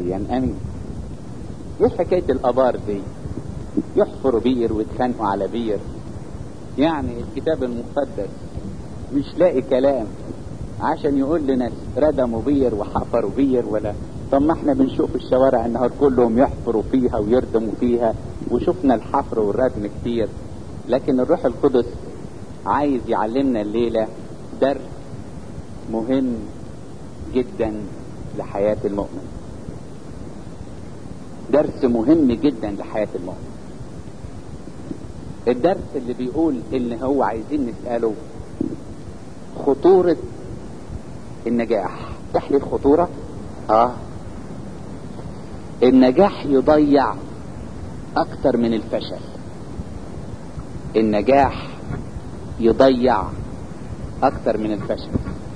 يعني امين ايه حكاية الابار دي يحفروا بير ويتخانقوا على بير يعني الكتاب المقدس مش لاقي كلام عشان يقول لنا ردموا بير وحفروا بير ولا طب ما احنا بنشوف الشوارع النهار كلهم يحفروا فيها ويردموا فيها وشفنا الحفر والردم كتير لكن الروح القدس عايز يعلمنا الليلة درس مهم جدا لحياة المؤمن درس مهم جدا لحياة المؤمن الدرس اللي بيقول ان هو عايزين نسأله خطورة النجاح تحليل الخطورة اه النجاح يضيع اكتر من الفشل النجاح يضيع اكتر من الفشل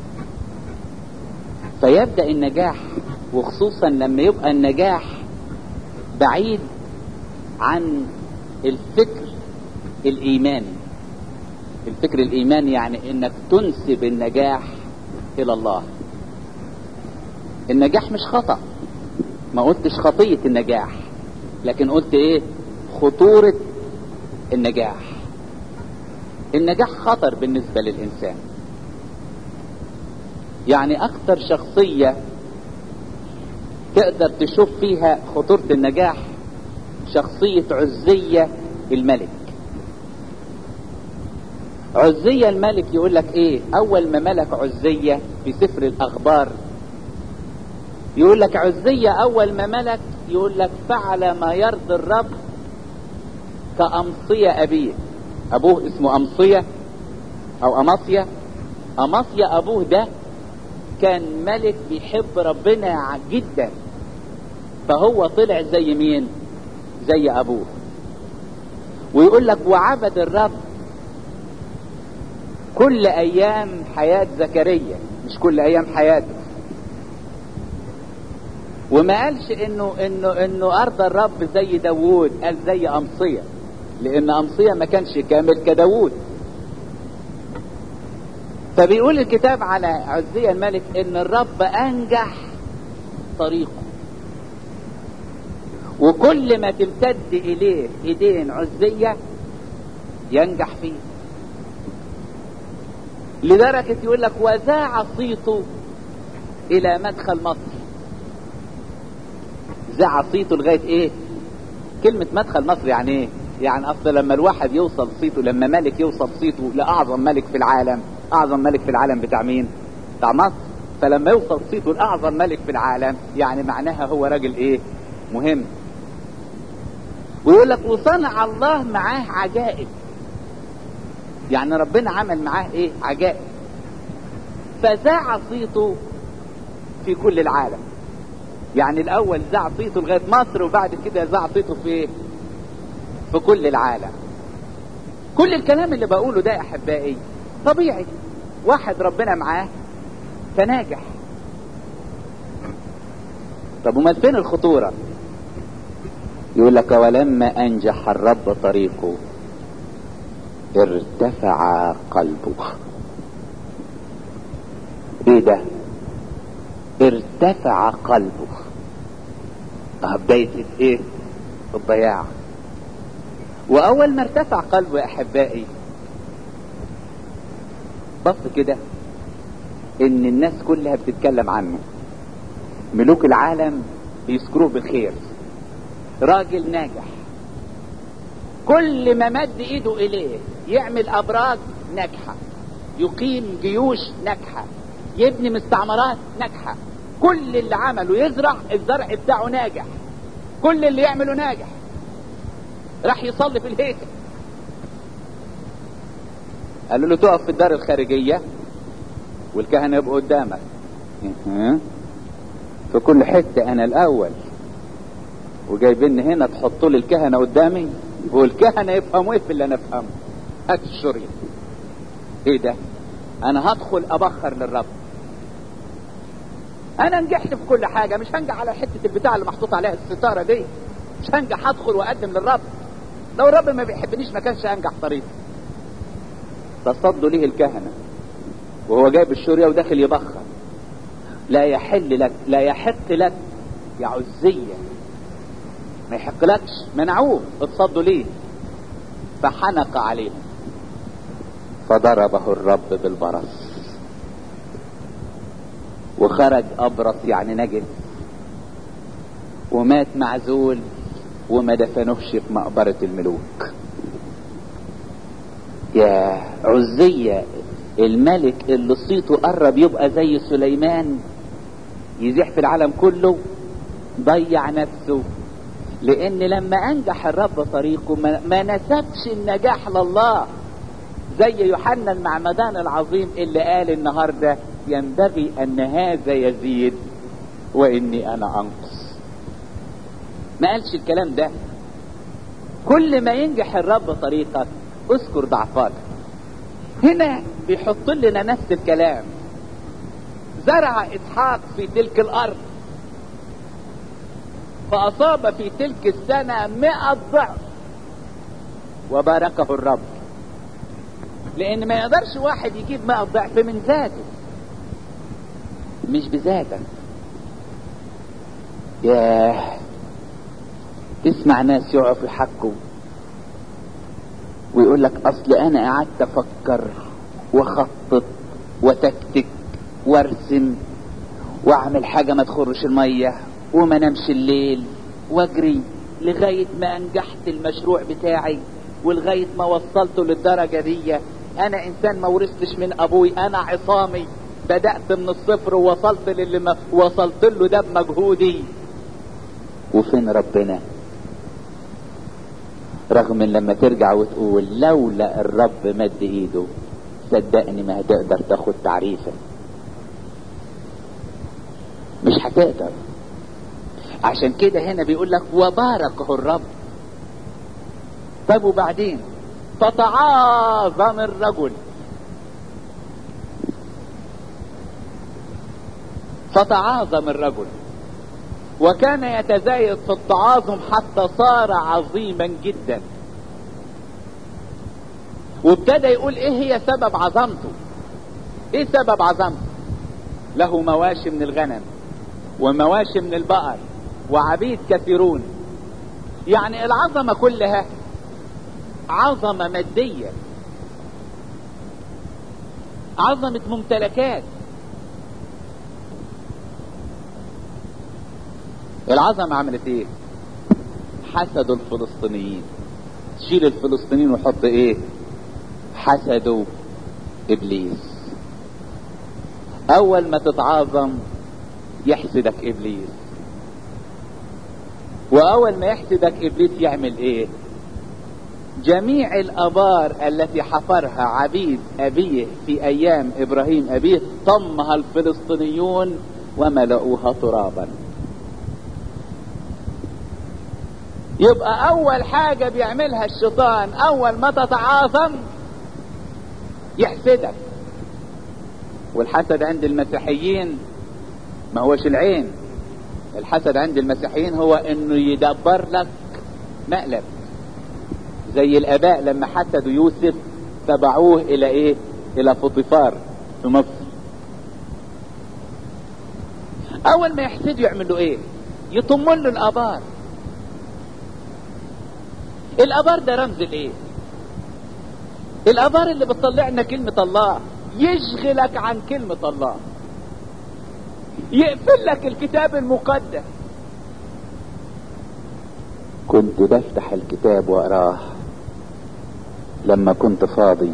فيبدأ النجاح وخصوصا لما يبقى النجاح بعيد عن الفكر الايماني الفكر الايماني يعني انك تنسب النجاح الى الله النجاح مش خطأ ما قلتش خطية النجاح لكن قلت ايه خطورة النجاح النجاح خطر بالنسبة للإنسان يعني أكثر شخصية تقدر تشوف فيها خطورة النجاح شخصية عزية الملك عزية الملك يقول لك ايه اول ما ملك عزية في سفر الاخبار يقول لك عزية اول ما ملك يقول لك فعل ما يرضي الرب كأمصية ابيه ابوه اسمه امصية او امصية امصية ابوه ده كان ملك بيحب ربنا جدا فهو طلع زي مين زي ابوه ويقول لك وعبد الرب كل ايام حياة زكريا مش كل ايام حياته وما قالش انه انه انه ارضى الرب زي داوود قال زي امصية لان امصية ما كانش كامل كداوود فبيقول الكتاب على عزية الملك ان الرب انجح طريقه وكل ما تمتد اليه ايدين عزية ينجح فيه لدرجة يقول لك وذاع صيته الى مدخل مصر ذاع صيته لغاية ايه كلمة مدخل مصر يعني ايه يعني اصل لما الواحد يوصل صيته لما ملك يوصل صيته لاعظم ملك في العالم اعظم ملك في العالم بتاع مين بتاع مصر فلما يوصل صيته لاعظم ملك في العالم يعني معناها هو راجل ايه مهم ويقول لك وصنع الله معاه عجائب يعني ربنا عمل معاه ايه عجائب فذاع صيته في كل العالم يعني الاول ذاع صيته لغايه مصر وبعد كده ذاع صيته في ايه في كل العالم كل الكلام اللي بقوله ده يا احبائي طبيعي واحد ربنا معاه فناجح طب امال فين الخطوره يقول لك ولما انجح الرب طريقه ارتفع قلبه ايه ده ارتفع قلبه اه بداية ايه الضياع واول ما ارتفع قلبه يا احبائي بص كده ان الناس كلها بتتكلم عنه ملوك العالم بيذكروه بالخير راجل ناجح كل ما مد ايده اليه يعمل ابراج ناجحة يقيم جيوش ناجحة يبني مستعمرات ناجحة كل اللي عمله يزرع الزرع بتاعه ناجح كل اللي يعمله ناجح راح يصلي في الهيكل قالوا له تقف في الدار الخارجية والكهنة يبقوا قدامك في كل حتة انا الاول وجايبين هنا تحطوا لي الكهنة قدامي والكهنة يفهموا ايه في اللي انا افهمه هات الشريط ايه ده انا هدخل ابخر للرب انا نجحت في كل حاجة مش هنجح على حتة البتاع اللي محطوط عليها الستارة دي مش هنجح ادخل واقدم للرب لو الرب ما بيحبنيش ما كانش انجح طريقي تصدوا ليه الكهنة وهو جايب الشورية وداخل يبخر لا يحل لك لا يحق لك يا عزية ما يحقلكش منعوه اتصدوا ليه فحنق عليهم فضربه الرب بالبرص وخرج ابرص يعني نجس ومات معزول وما دفنوهش في مقبرة الملوك يا عزية الملك اللي صيته قرب يبقى زي سليمان يزيح في العالم كله ضيع نفسه لان لما انجح الرب طريقه ما, ما نسبش النجاح لله زي يوحنا المعمدان العظيم اللي قال النهارده ينبغي ان هذا يزيد واني انا انقص ما قالش الكلام ده كل ما ينجح الرب طريقك اذكر ضعفاتك هنا بيحط لنا نفس الكلام زرع اسحاق في تلك الارض فاصاب في تلك السنة مئة ضعف وباركه الرب لان ما يقدرش واحد يجيب مئة ضعف من ذاته مش بذاتك ياه تسمع ناس يقعوا في حقه ويقول لك اصل انا قعدت افكر واخطط وتكتك وارسم واعمل حاجة ما تخرش المية وما نمش الليل واجري لغاية ما انجحت المشروع بتاعي ولغاية ما وصلته للدرجة دي انا انسان ما ورثتش من ابوي انا عصامي بدأت من الصفر ووصلت للي ما وصلت له ده بمجهودي وفين ربنا رغم ان لما ترجع وتقول لولا الرب مد ايده صدقني ما هتقدر تاخد تعريفه مش هتقدر عشان كده هنا بيقول لك وباركه الرب طب وبعدين فتعاظم الرجل فتعاظم الرجل وكان يتزايد في التعاظم حتى صار عظيما جدا وابتدى يقول ايه هي سبب عظمته ايه سبب عظمته له مواشي من الغنم ومواشي من البقر وعبيد كثيرون يعني العظمة كلها عظمة مادية عظمة ممتلكات العظمة عملت ايه حسدوا الفلسطينيين شيل الفلسطينيين وحط ايه حسدوا ابليس اول ما تتعاظم يحسدك ابليس واول ما يحسدك ابليس يعمل ايه جميع الابار التي حفرها عبيد ابيه في ايام ابراهيم ابيه طمها الفلسطينيون وملؤوها ترابا يبقى اول حاجة بيعملها الشيطان اول ما تتعاظم يحسدك والحسد عند المسيحيين ما هوش العين الحسد عند المسيحيين هو انه يدبر لك مقلب زي الاباء لما حسدوا يوسف تبعوه الى ايه الى فطفار في مصر اول ما يحسدوا يعملوا ايه يطموا له الابار الابار ده رمز الايه الابار اللي بتطلع لنا كلمة الله يشغلك عن كلمة الله يقفل لك الكتاب المقدس كنت بفتح الكتاب واقراه لما كنت فاضي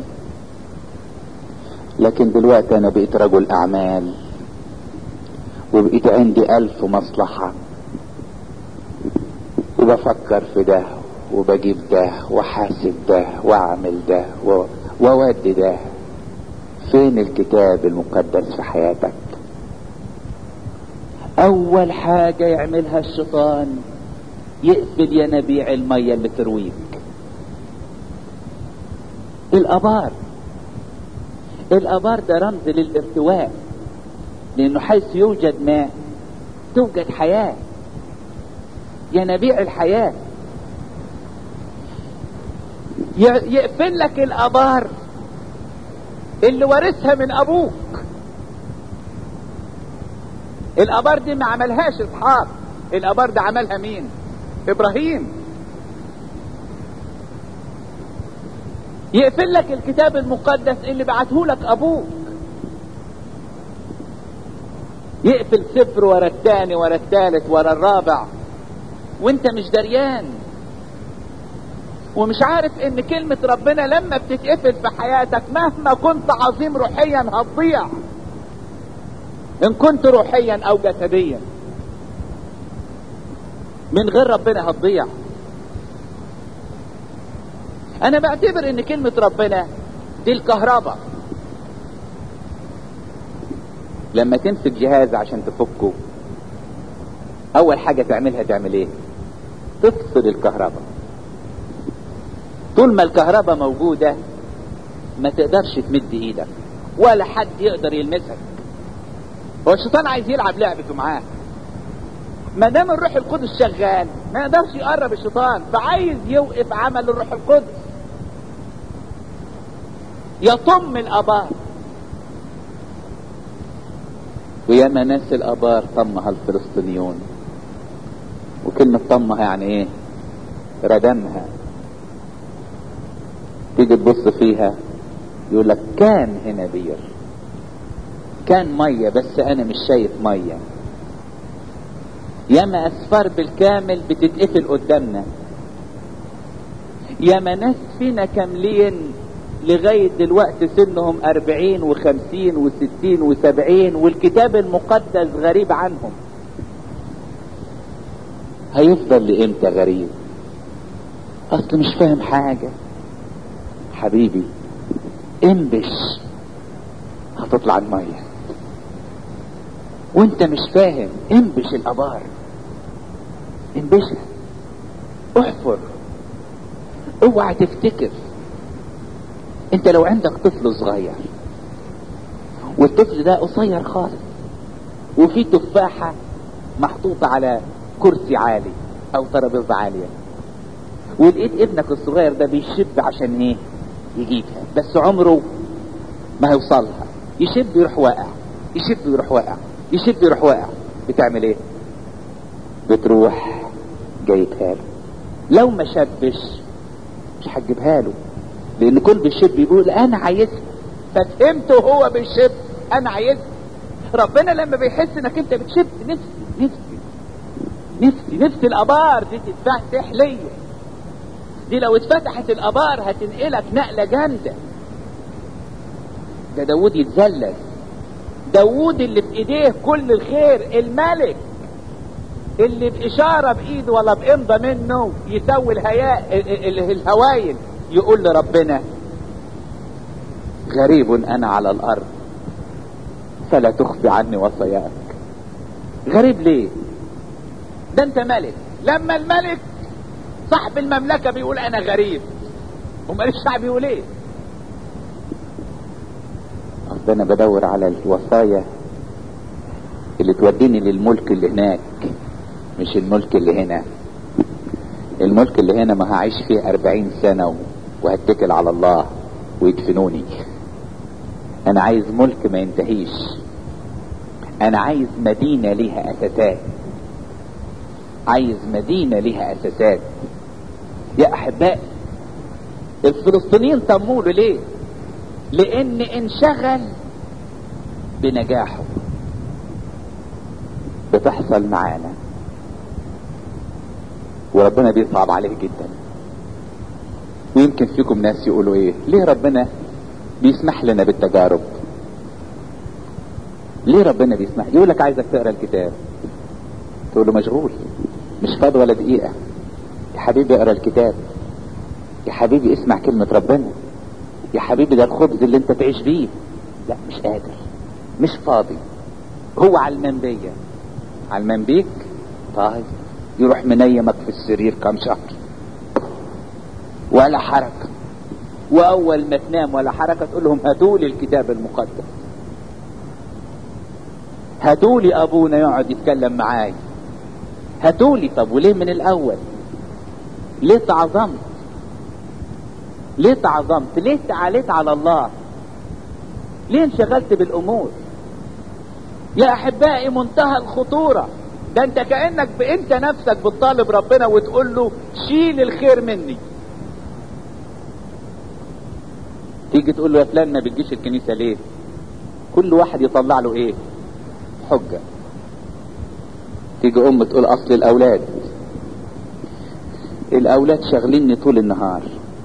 لكن دلوقتي انا بقيت رجل اعمال وبقيت عندي الف مصلحة وبفكر في ده وبجيب ده وحاسب ده واعمل ده و... وودي ده فين الكتاب المقدس في حياتك اول حاجة يعملها الشيطان يقفل ينابيع المية اللي ترويك الابار الابار ده رمز للارتواء لانه حيث يوجد ماء توجد حياة ينابيع الحياة يقفل لك الابار اللي وارثها من ابوك الابار دي ما عملهاش اسحاق الابار ده عملها مين ابراهيم يقفل لك الكتاب المقدس اللي بعته لك ابوك يقفل سفر ورا الثاني ورا الثالث ورا الرابع وانت مش دريان ومش عارف ان كلمة ربنا لما بتتقفل في حياتك مهما كنت عظيم روحيا هتضيع ان كنت روحيا او جسديا من غير ربنا هتضيع انا بعتبر ان كلمة ربنا دي الكهرباء لما تمسك جهاز عشان تفكه اول حاجة تعملها تعمل ايه تفصل الكهرباء طول ما الكهرباء موجودة ما تقدرش تمد ايدك ولا حد يقدر يلمسك هو الشيطان عايز يلعب لعبته معاه ما دام الروح القدس شغال ما يقدرش يقرب الشيطان فعايز يوقف عمل الروح القدس يطم الابار وياما ناس الابار طمها الفلسطينيون وكلمة طمها يعني ايه ردمها تيجي تبص فيها يقول لك كان هنا بير كان مية بس انا مش شايف مية ياما اسفار بالكامل بتتقفل قدامنا ياما ناس فينا كاملين لغاية دلوقتي سنهم أربعين وخمسين وستين وسبعين والكتاب المقدس غريب عنهم هيفضل لإمتى غريب أصل مش فاهم حاجة حبيبي انبش هتطلع المية وانت مش فاهم انبش الابار انبشها احفر اوعى تفتكر انت لو عندك طفل صغير والطفل ده قصير خالص وفي تفاحة محطوطة على كرسي عالي او ترابيزة عالية ولقيت ابنك الصغير ده بيشب عشان ايه يجيبها بس عمره ما هيوصلها يشب يروح واقع يشب يروح واقع يشب يروح واقع بتعمل ايه بتروح جايبها له لو ما شبش مش هتجيبها له لان كل بيشب يقول انا عايزها ففهمته هو بيشب انا عايزها ربنا لما بيحس انك انت بتشب نفسي نفسي نفسي نفسي الابار دي تتفتح ليا دي لو اتفتحت الابار هتنقلك نقله جامده ده داود يتذلل داود اللي في ايديه كل الخير الملك اللي باشاره بايده ولا بامضه منه يسوي الهياء الهوايل يقول لربنا غريب انا على الارض فلا تخفي عني وصاياك غريب ليه ده انت ملك لما الملك صاحب المملكة بيقول انا غريب امال الشعب يقول ايه اصل انا بدور على الوصايا اللي توديني للملك اللي هناك مش الملك اللي هنا الملك اللي هنا ما هعيش فيه اربعين سنة وهتكل على الله ويدفنوني انا عايز ملك ما ينتهيش انا عايز مدينة ليها اساسات عايز مدينة ليها اساسات يا احباء الفلسطينيين طموا له ليه لان انشغل بنجاحه بتحصل معانا وربنا بيصعب عليه جدا ويمكن فيكم ناس يقولوا ايه ليه ربنا بيسمح لنا بالتجارب ليه ربنا بيسمح يقول لك عايزك تقرا الكتاب تقول له مشغول مش فاضي ولا دقيقة يا حبيبي اقرا الكتاب يا حبيبي اسمع كلمة ربنا يا حبيبي ده الخبز اللي انت تعيش بيه لا مش قادر مش فاضي هو علمان بيا علمان بيك طيب يروح منيمك في السرير كام شهر ولا حركة واول ما تنام ولا حركة تقول لهم هاتوا لي الكتاب المقدس هاتوا لي ابونا يقعد يتكلم معاي هاتوا لي طب وليه من الاول ليه تعظمت ليه تعظمت ليه تعاليت على الله ليه انشغلت بالامور يا احبائي منتهى الخطورة ده انت كانك ب... انت نفسك بتطالب ربنا وتقول له شيل الخير مني تيجي تقول له يا فلان ما بتجيش الكنيسه ليه كل واحد يطلع له ايه حجه تيجي ام تقول اصل الاولاد الاولاد شاغليني طول النهار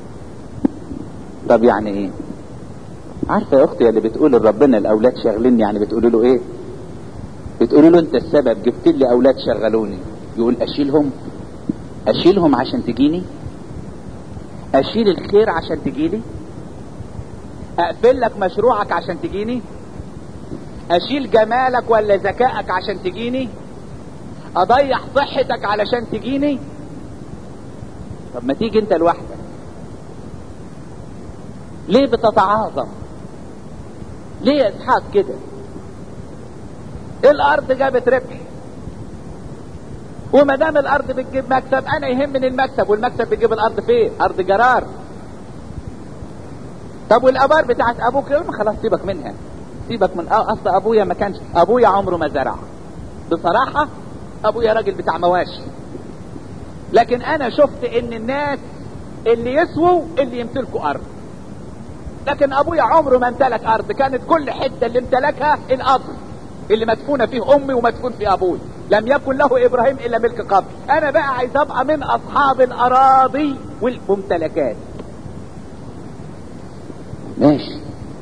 طب يعني ايه عارفه يا اختي اللي بتقول لربنا الاولاد شاغليني يعني بتقول له ايه بتقول له انت السبب جبت لي اولاد شغلوني يقول اشيلهم اشيلهم عشان تجيني اشيل الخير عشان تجيلي اقفل لك مشروعك عشان تجيني اشيل جمالك ولا ذكائك عشان تجيني اضيع صحتك علشان تجيني طب ما تيجي انت لوحدك ليه بتتعاظم ليه يا اسحاق كده الارض جابت ربح وما دام الارض بتجيب مكسب انا يهمني المكسب والمكسب بيجيب الارض فين ارض جرار طب والابار بتاعت ابوك يقول خلاص سيبك منها سيبك من اه اصل ابويا ما كانش ابويا عمره ما زرع بصراحة ابويا راجل بتاع مواشي لكن انا شفت ان الناس اللي يسووا اللي يمتلكوا ارض لكن ابويا عمره ما امتلك ارض كانت كل حتة اللي امتلكها القبر اللي مدفونة فيه امي ومدفون فيه ابوي لم يكن له ابراهيم الا ملك قبر انا بقى عايز ابقى من اصحاب الاراضي والممتلكات ماشي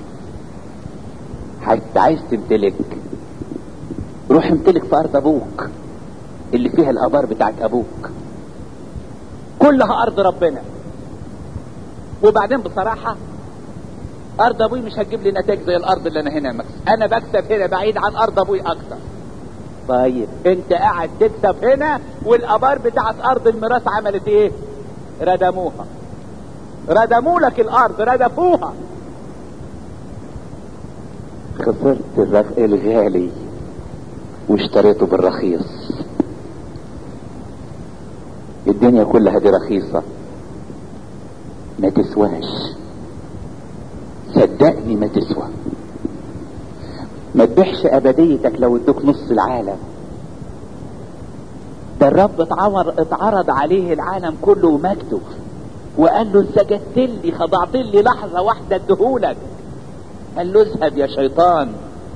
انت عايز تمتلك روح امتلك في ارض ابوك اللي فيها الابار بتاعت ابوك كلها ارض ربنا وبعدين بصراحة ارض ابوي مش هتجيب لي نتائج زي الارض اللي انا هنا مكسب انا بكسب هنا بعيد عن ارض ابوي اكتر طيب انت قاعد تكسب هنا والابار بتاعت ارض الميراث عملت ايه ردموها ردموا لك الارض ردفوها خسرت الرف- الغالي واشتريته بالرخيص الدنيا كلها دي رخيصة ما تسواش صدقني ما تسوى ما تبيعش ابديتك لو ادوك نص العالم ده الرب اتعور اتعرض عليه العالم كله ومجده وقال له انت سجدت لي خضعت لي لحظة واحدة اديهولك قال له اذهب يا شيطان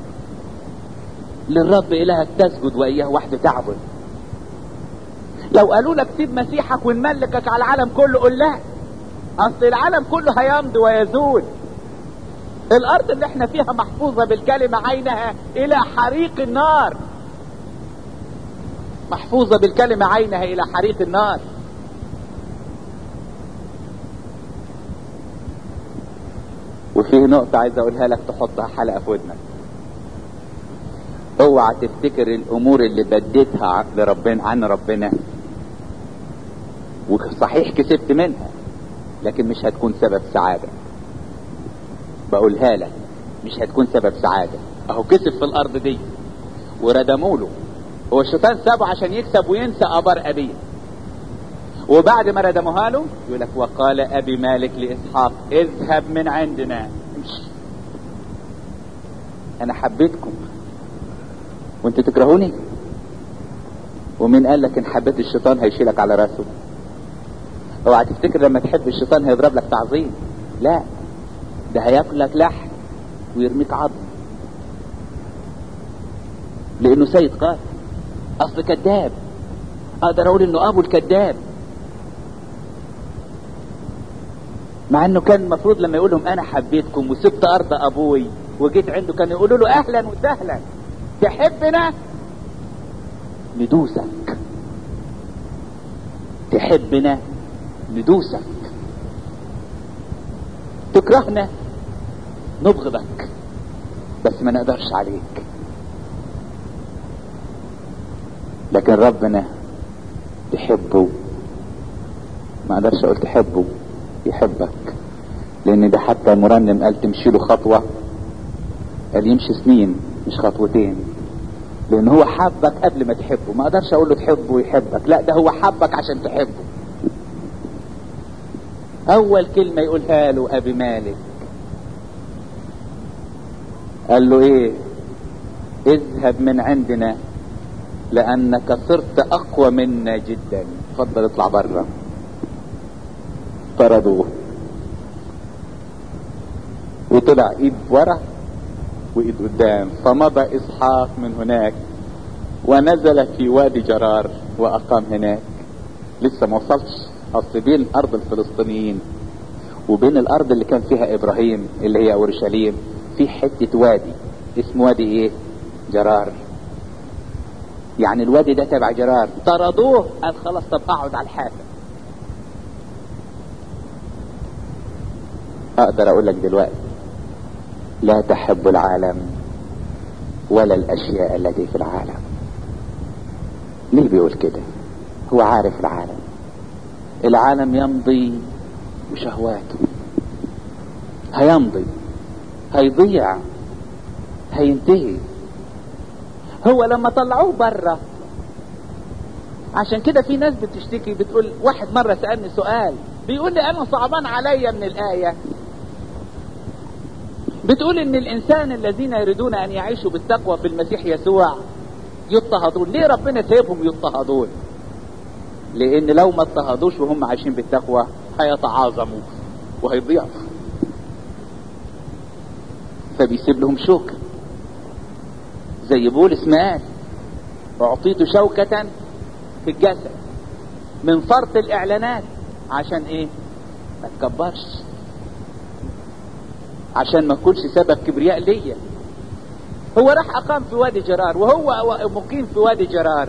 للرب الهك تسجد واياه وحده تعبد لو قالوا لك سيب مسيحك ونملكك على العالم كله قول لا اصل العالم كله هيمضي ويزول الارض اللي احنا فيها محفوظة بالكلمة عينها الى حريق النار محفوظة بالكلمة عينها الى حريق النار وفي نقطة عايز اقولها لك تحطها حلقة في ودنك اوعى تفتكر الامور اللي بديتها لربنا عن ربنا وصحيح كسبت منها لكن مش هتكون سبب سعادة بقولها لك مش هتكون سبب سعادة اهو كسب في الارض دي وردموا له هو الشيطان سابه عشان يكسب وينسى ابار ابيه وبعد ما ردموها له يقول لك وقال ابي مالك لاسحاق اذهب من عندنا امشي انا حبيتكم وانتوا تكرهوني ومين قال لك ان حبيت الشيطان هيشيلك على راسه اوعى تفتكر لما تحب الشيطان هيضرب لك تعظيم لا ده هياكل لك لحم ويرميك عظم لانه سيد قاتل اصل كذاب اقدر اقول انه ابو الكذاب مع انه كان المفروض لما يقول لهم انا حبيتكم وسبت ارض ابوي وجيت عنده كان يقولوا له اهلا وسهلا تحبنا ندوسك تحبنا ندوسك تكرهنا نبغضك بس ما نقدرش عليك لكن ربنا تحبه ما اقدرش اقول تحبه يحبك لان ده حتى المرنم قال تمشي له خطوة قال يمشي سنين مش خطوتين لان هو حبك قبل ما تحبه ما اقدرش اقول له تحبه ويحبك لا ده هو حبك عشان تحبه اول كلمة يقولها له ابي مالك قال له ايه اذهب من عندنا لانك صرت اقوى منا جدا اتفضل اطلع بره طردوه وطلع ايد ورا وايد قدام فمضى اسحاق من هناك ونزل في وادي جرار واقام هناك لسه ما وصلش اصل بين ارض الفلسطينيين وبين الارض اللي كان فيها ابراهيم اللي هي اورشليم في حتة وادي اسمه وادي ايه جرار يعني الوادي ده تبع جرار طردوه قال خلاص طب اقعد على الحافة اقدر اقول لك دلوقتي لا تحب العالم ولا الاشياء التي في العالم ليه بيقول كده هو عارف العالم العالم يمضي بشهواته هيمضي هيضيع هينتهي هو لما طلعوه بره عشان كده في ناس بتشتكي بتقول واحد مرة سألني سؤال بيقول لي انا صعبان عليا من الآية بتقول ان الانسان الذين يريدون ان يعيشوا بالتقوى في المسيح يسوع يضطهدون ليه ربنا سايبهم يضطهدون لان لو ما اضطهدوش وهم عايشين بالتقوى هيتعاظموا وهيضيعوا فبيسيب لهم شوكة زي بولس ما قال اعطيت شوكة في الجسد من فرط الاعلانات عشان ايه ما تكبرش عشان ما اكونش سبب كبرياء ليا هو راح اقام في وادي جرار وهو مقيم في وادي جرار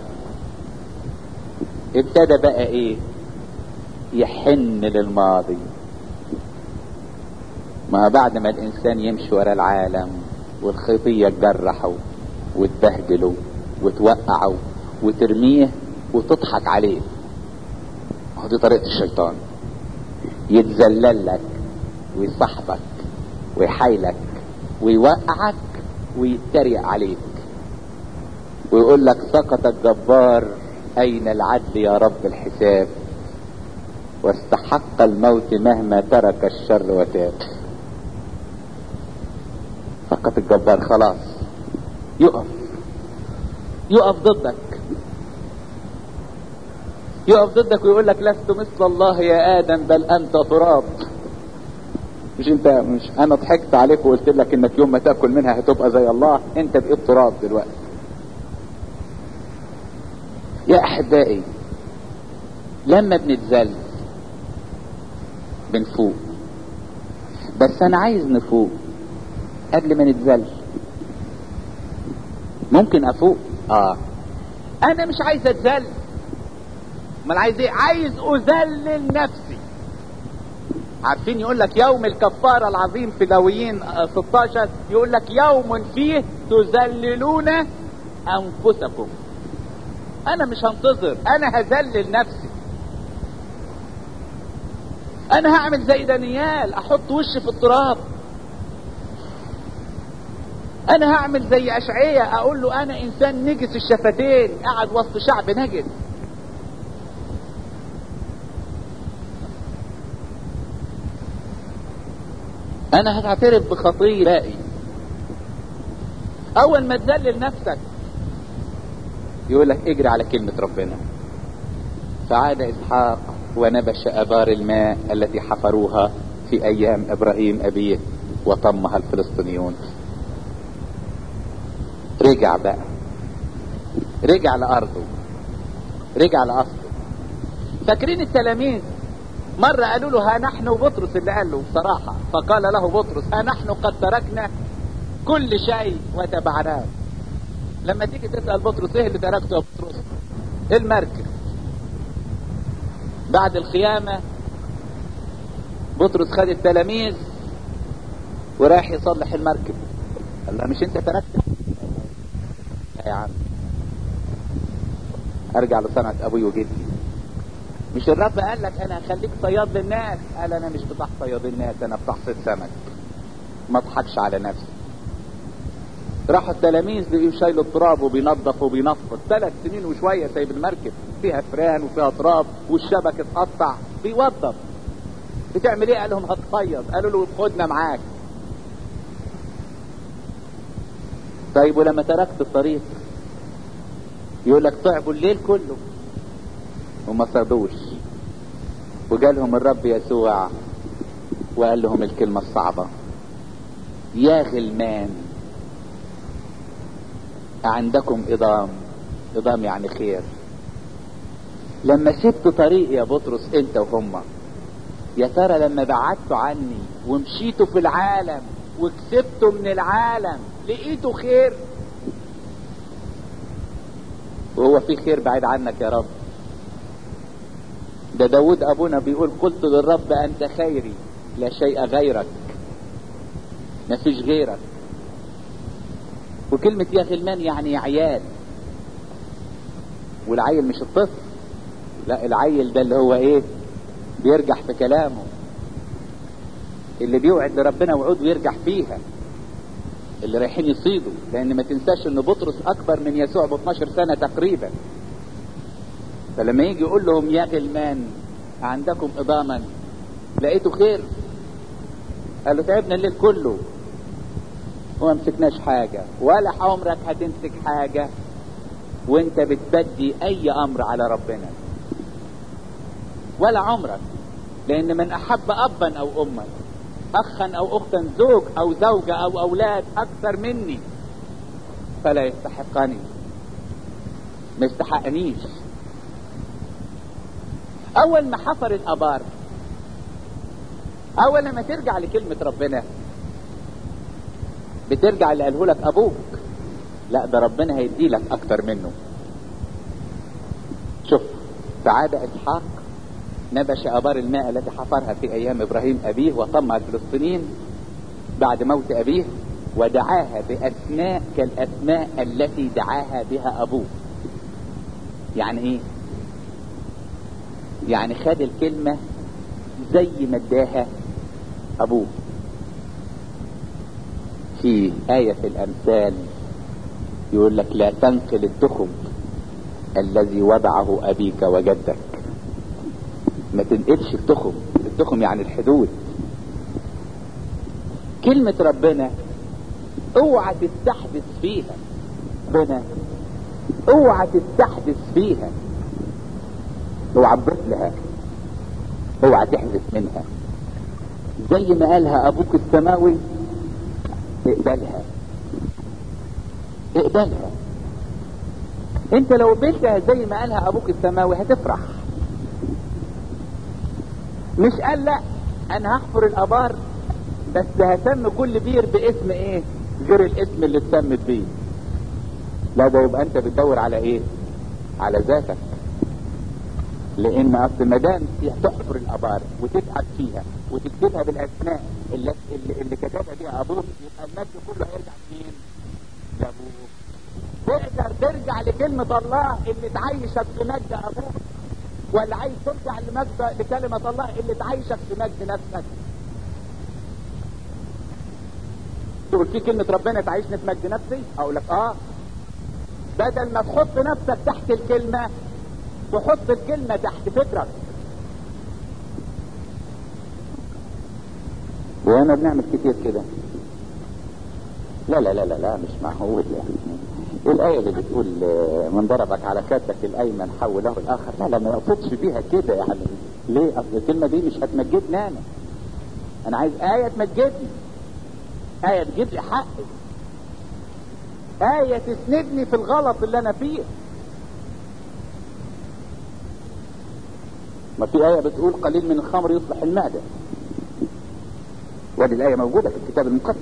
ابتدى بقى ايه يحن للماضي ما بعد ما الانسان يمشي ورا العالم والخطية تجرحه وتبهدله وتوقعه وترميه وتضحك عليه هو دي طريقة الشيطان يتذلل لك ويصاحبك ويحايلك ويوقعك ويتريق عليك ويقول لك سقط الجبار اين العدل يا رب الحساب واستحق الموت مهما ترك الشر وتاب سقط الجبار خلاص يقف يقف ضدك يقف ضدك ويقول لك لست مثل الله يا ادم بل انت تراب مش انت مش انا ضحكت عليك وقلت لك انك يوم ما تاكل منها هتبقى زي الله انت بقيت تراب دلوقتي يا احبائي لما بنتذل بنفوق بس انا عايز نفوق قبل ما نتذل ممكن افوق اه انا مش عايز اتذل امال عايز ايه عايز اذلل نفسي عارفين يقول لك يوم الكفارة العظيم في لاويين 16 يقول لك يوم فيه تذللون انفسكم انا مش هنتظر انا هذلل نفسي انا هعمل زي دانيال احط وشي في التراب انا هعمل زي اشعية اقول له انا انسان نجس الشفتين قاعد وسط شعب نجس انا هتعترف بخطية باقي اول ما تذلل نفسك يقول لك اجري على كلمة ربنا فعاد اسحاق ونبش ابار الماء التي حفروها في ايام ابراهيم ابيه وطمها الفلسطينيون رجع بقى رجع لارضه رجع لاصله فاكرين التلاميذ مرة قالوا له ها نحن بطرس اللي قال له بصراحة فقال له بطرس ها نحن قد تركنا كل شيء وتبعناه لما تيجي تسأل بطرس ايه اللي تركته يا بطرس المركب بعد القيامة بطرس خد التلاميذ وراح يصلح المركب قال له مش انت تركت لا يا عم ارجع لصنعة ابوي وجدي مش الرب قال لك انا هخليك صياد للناس قال انا مش بتاع صياد الناس انا بتاع صيد سمك ما اضحكش على نفسي راحوا التلاميذ بيشيلوا التراب وبينظفوا وبينفض ثلاث سنين وشوية سايب المركب فيها فران وفيها تراب والشبك اتقطع بيوظف بتعمل ايه قال لهم هتصيد قالوا له خدنا معاك طيب ولما تركت الطريق يقول لك تعبوا الليل كله وما صادوش وجالهم الرب يسوع وقال لهم الكلمة الصعبة يا غلمان عندكم إضام إضام يعني خير لما سبت طريق يا بطرس انت وهما يا ترى لما بعدتوا عني ومشيتوا في العالم وكسبتوا من العالم لقيتوا خير وهو في خير بعيد عنك يا رب ده داود ابونا بيقول قلت للرب انت خيري لا شيء غيرك ما فيش غيرك وكلمة يا غلمان يعني يا عيال والعيل مش الطفل لا العيل ده اللي هو ايه بيرجع في كلامه اللي بيوعد لربنا وعود ويرجع فيها اللي رايحين يصيدوا لان ما تنساش ان بطرس اكبر من يسوع ب 12 سنه تقريبا فلما يجي يقول لهم يا غلمان عندكم اضاما لقيتوا خير قالوا تعبنا الليل كله وما مسكناش حاجه ولا عمرك هتمسك حاجه وانت بتبدي اي امر على ربنا ولا عمرك لان من احب ابا او اما اخا او اختا زوج او زوجة او اولاد اكثر مني فلا يستحقني ما يستحقنيش اول ما حفر الابار اول ما ترجع لكلمة ربنا بترجع اللي قاله لك ابوك لا ده ربنا هيدي لك اكتر منه شوف سعادة اسحاق نبش ابار الماء التي حفرها في ايام ابراهيم ابيه وطمع الفلسطينيين بعد موت ابيه ودعاها باسماء كالاسماء التي دعاها بها ابوه يعني ايه يعني خد الكلمة زي ما اداها ابوه في آية في الأمثال يقول لك لا تنقل التخم الذي وضعه أبيك وجدك ما تنقلش التخم التخم يعني الحدود كلمة ربنا اوعى تستحدث فيها ربنا اوعى تستحدث فيها اوعى تبص لها اوعى تحذف منها زي ما قالها ابوك السماوي اقبلها اقبلها انت لو قبلتها زي ما قالها ابوك السماوي هتفرح مش قال لا انا هحفر الابار بس هسمي كل بير باسم ايه غير الاسم اللي اتسمت بيه لا ده يبقى انت بتدور على ايه على ذاتك لان اصل ما دام تحفر الابار وتتعب فيها وتكتبها بالاسماء اللي, اللي, اللي كتبها بيها ابوك يبقى المجد كله هيرجع فين؟ لابوك تقدر ترجع لكلمة الله اللي تعيشك في مجد ابوك ولا عايز ترجع لمجد لكلمة الله اللي تعيشك في مجد نفسك تقول في كلمة ربنا تعيشني في مجد نفسي اقول لك اه بدل ما تحط نفسك تحت الكلمة تحط الكلمة تحت فكرك وانا بنعمل كتير كده لا لا لا لا لا مش معقول يعني الآية اللي بتقول من ضربك على خدك الأيمن حوله الآخر لا لا ما يقصدش بيها كده يعني ليه أصل الكلمة دي مش هتمجدني أنا أنا عايز آية تمجدني آية تجيب لي حقي آية تسندني في الغلط اللي أنا فيه ما في آية بتقول قليل من الخمر يصلح المعدة وادي الآية موجودة في الكتاب المقدس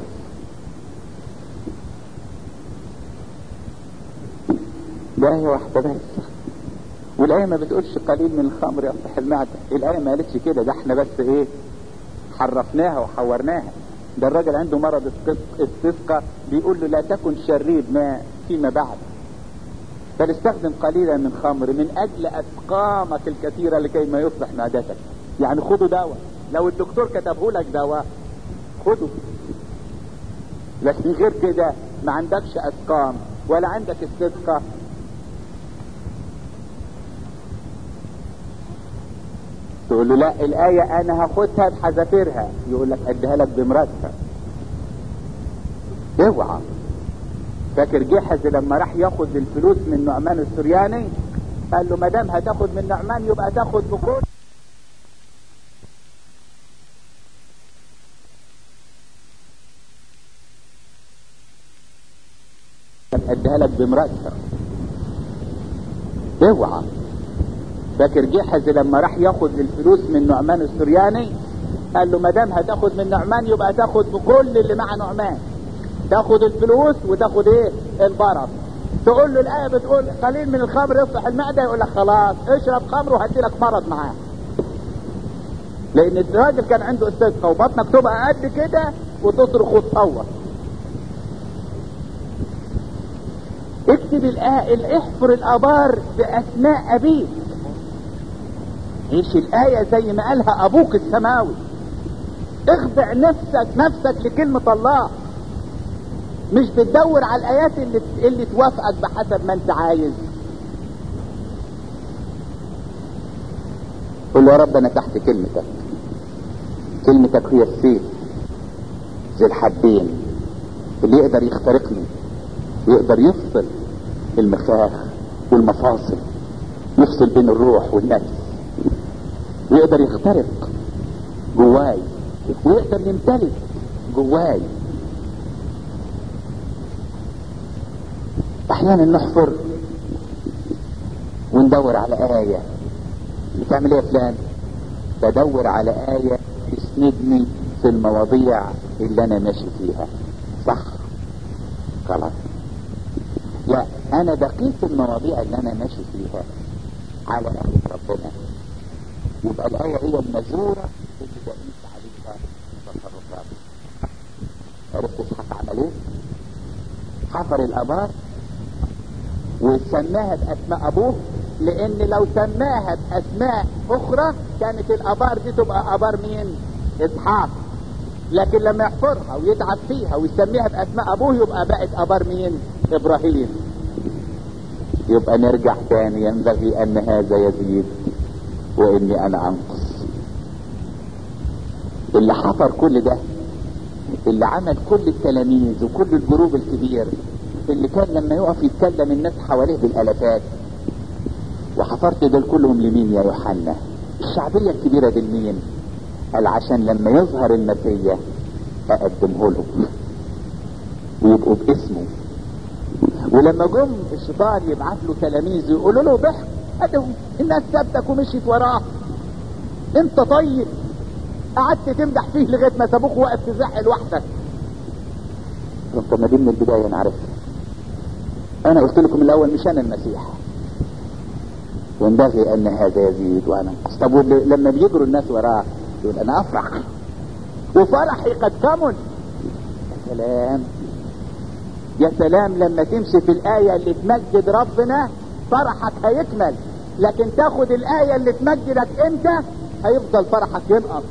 ده آية واحدة بس والآية ما بتقولش قليل من الخمر يصلح المعدة الآية ما قالتش كده ده احنا بس ايه حرفناها وحورناها ده الراجل عنده مرض استسقى بيقول له لا تكن شريب ماء فيما بعد بل استخدم قليلا من خمر من اجل اسقامك الكثيره لكي ما يصلح معدتك يعني خدوا دواء لو الدكتور كتبه لك دواء خده لكن غير كده ما عندكش اسقام ولا عندك استسقى تقول له لا الآية أنا هاخدها بحذافيرها يقول لك أديها لك بمراتها اوعى فاكر جحز لما راح ياخد الفلوس من نعمان السرياني قال له ما دام هتاخد من نعمان يبقى تاخد بكل اديها لك بمرتب اوعى فاكر جحز لما راح ياخد الفلوس من نعمان السرياني قال له ما دام هتاخد من نعمان يبقى تاخد بكل اللي مع نعمان تاخد الفلوس وتاخد ايه البرص تقول له الايه بتقول قليل من الخمر يصلح المعده يقول لك خلاص اشرب خمر وهدي لك مرض معاه لان الراجل كان عنده استسقاء وبطنك تبقى قد كده وتصرخ وتصوت اكتب الآية احفر الابار باسماء ابيك عيش الايه زي ما قالها ابوك السماوي اخضع نفسك نفسك لكلمة الله مش بتدور على الايات اللي اللي توافقك بحسب ما انت عايز قول له يا رب انا تحت كلمتك كلمتك هي السيف زي الحدين اللي يقدر يخترقني ويقدر يفصل المخاخ والمفاصل يفصل بين الروح والنفس ويقدر يخترق جواي ويقدر يمتلك جواي احيانا نحفر وندور على آية بتعمل ايه يا فلان بدور على آية تسندني في المواضيع اللي انا ماشي فيها صح غلط لا انا بقيت المواضيع اللي انا ماشي فيها على آية ربنا يبقى الآية هي المزورة اللي بقيت عليها تصرفات عرفت اسحاق عمل ايه؟ حفر الابار وسماها باسماء ابوه لان لو سماها باسماء اخرى كانت الابار دي تبقى ابار مين اسحاق لكن لما يحفرها ويتعب فيها ويسميها باسماء ابوه يبقى بقت ابار مين ابراهيم يبقى نرجع تاني ينبغي ان هذا يزيد واني انا انقص اللي حفر كل ده اللي عمل كل التلاميذ وكل الجروب الكبير اللي كان لما يقف يتكلم الناس حواليه بالالافات وحفرت دول كلهم لمين يا يوحنا الشعبية الكبيرة دي لمين قال عشان لما يظهر المسيح اقدمه له ويبقوا باسمه ولما جم الشيطان يبعت له تلاميذ يقولوا له ضحك ادهم الناس سابتك ومشيت وراه انت طيب قعدت تمدح فيه لغايه ما سابوك واقف تزح لوحدك طب ما دي من البدايه انا عارفها انا قلت لكم الاول مش انا المسيح ينبغي ان هذا يزيد وانا انقص طب لما بيجروا الناس وراه يقول انا افرح وفرحي قد كمل يا سلام يا سلام لما تمشي في الآية اللي تمجد ربنا فرحك هيكمل لكن تاخد الآية اللي تمجدك انت هيفضل فرحك ينقص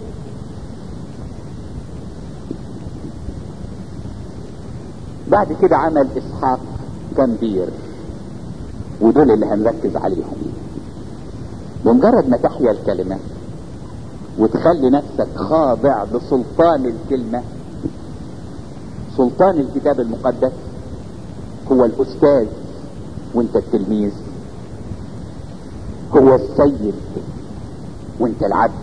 بعد كده عمل اسحاق كان بير ودول اللي هنركز عليهم بمجرد ما تحيا الكلمة وتخلي نفسك خاضع لسلطان الكلمة سلطان الكتاب المقدس هو الأستاذ وانت التلميذ هو السيد وانت العبد